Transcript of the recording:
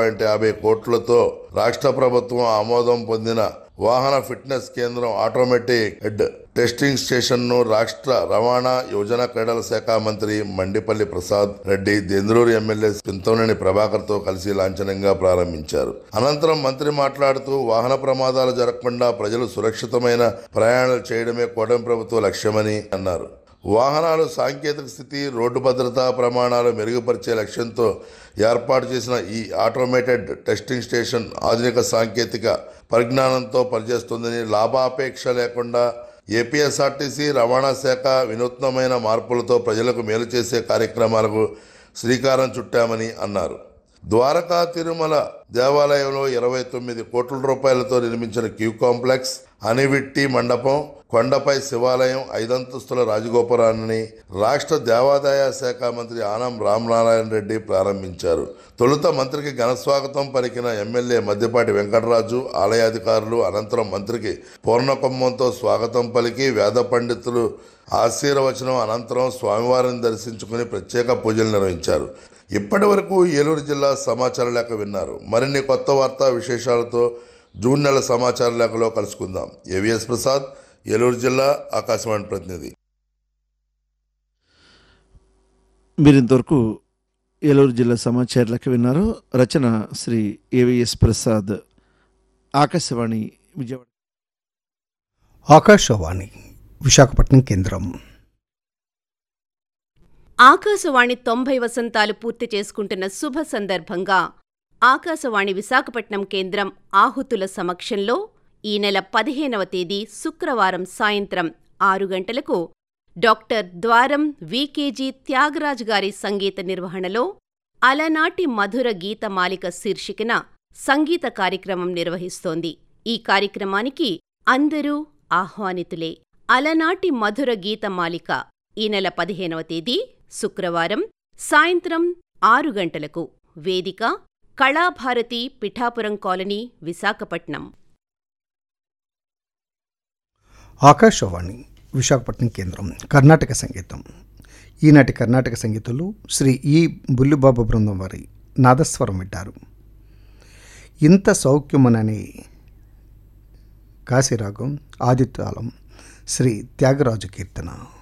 point యాభై కోట్లతో రాష్ట్ర ప్రభుత్వం ఆమోదం పొందిన వాహన ఫిట్నెస్ కేంద్రం ఆటోమేటిక్ హెడ్ టెస్టింగ్ స్టేషన్ ను రాష్ట్ర రవాణా యువజన క్రీడల శాఖ మంత్రి మండిపల్లి ప్రసాద్ రెడ్డి దెందులూరు ఎమ్మెల్యే పింతోనేని ప్రభాకర్ తో కలిసి లాంఛనంగా ప్రారంభించారు అనంతరం మంత్రి మాట్లాడుతూ వాహన ప్రమాదాలు జరగకుండా ప్రజలు సురక్షితమైన ప్రయాణాలు చేయడమే కూటమి ప్రభుత్వ లక్ష్యమని అన్నారు వాహనాలు సాంకేతిక స్థితి రోడ్డు భద్రతా ప్రమాణాలు మెరుగుపరిచే లక్ష్యంతో ఏర్పాటు చేసిన ఈ ఆటోమేటెడ్ టెస్టింగ్ స్టేషన్ ఆధునిక సాంకేతిక పరిజ్ఞానంతో పనిచేస్తుందని లాభాపేక్ష లేకుండా ఏపీఎస్ఆర్టీసీ రవాణా శాఖ వినూత్నమైన మార్పులతో ప్రజలకు మేలు చేసే కార్యక్రమాలకు శ్రీకారం చుట్టామని అన్నారు ద్వారకా తిరుమల దేవాలయంలో ఇరవై తొమ్మిది కోట్ల రూపాయలతో నిర్మించిన క్యూ కాంప్లెక్స్ అనివిట్టి మండపం కొండపై శివాలయం ఐదంతస్తుల రాజగోపురాన్ని రాష్ట్ర దేవాదాయ శాఖ మంత్రి ఆనం రామనారాయణ రెడ్డి ప్రారంభించారు తొలుత మంత్రికి ఘన స్వాగతం పలికిన ఎమ్మెల్యే మద్దిపాటి వెంకటరాజు ఆలయాధికారులు అనంతరం మంత్రికి పూర్ణకుంభంతో స్వాగతం పలికి వేద పండితులు ఆశీర్వచనం అనంతరం స్వామివారిని దర్శించుకుని ప్రత్యేక పూజలు నిర్వహించారు ఇప్పటి వరకు ఏలూరు జిల్లా సమాచార లేఖ విన్నారు మరిన్ని కొత్త వార్తా విశేషాలతో జూన్ నెల సమాచార లేఖలో కలుసుకుందాం ఏవిఎస్ ప్రసాద్ ఏలూరు జిల్లా ఆకాశవాణి ప్రతినిధి మీరు ఇంతవరకు ఏలూరు జిల్లా సమాచారాలకు విన్నారు రచన శ్రీ ఏవిఎస్ ప్రసాద్ ఆకాశవాణి విజయవాడ ఆకాశవాణి విశాఖపట్నం కేంద్రం ఆకాశవాణి తొంభై వసంతాలు పూర్తి చేసుకుంటున్న శుభ సందర్భంగా ఆకాశవాణి విశాఖపట్నం కేంద్రం ఆహుతుల సమక్షంలో ఈ నెల పదిహేనవ తేదీ శుక్రవారం సాయంత్రం ఆరు గంటలకు డాక్టర్ ద్వారం వికేజీ త్యాగరాజ్ గారి సంగీత నిర్వహణలో అలనాటి మధుర గీతమాలిక శీర్షికన సంగీత కార్యక్రమం నిర్వహిస్తోంది ఈ కార్యక్రమానికి అందరూ ఆహ్వానితులే అలనాటి మధుర గీతమాలిక ఈ నెల పదిహేనవ తేదీ శుక్రవారం సాయంత్రం ఆరు గంటలకు వేదిక కళాభారతి పిఠాపురం కాలనీ విశాఖపట్నం ఆకాశవాణి విశాఖపట్నం కేంద్రం కర్ణాటక సంగీతం ఈనాటి కర్ణాటక సంగీతంలో శ్రీ ఈ బుల్లిబాబు బృందం వారి నాదస్వరం వింటారు ఇంత సౌఖ్యమునని కాశీరాగం ఆదిత్యాలం శ్రీ త్యాగరాజు కీర్తన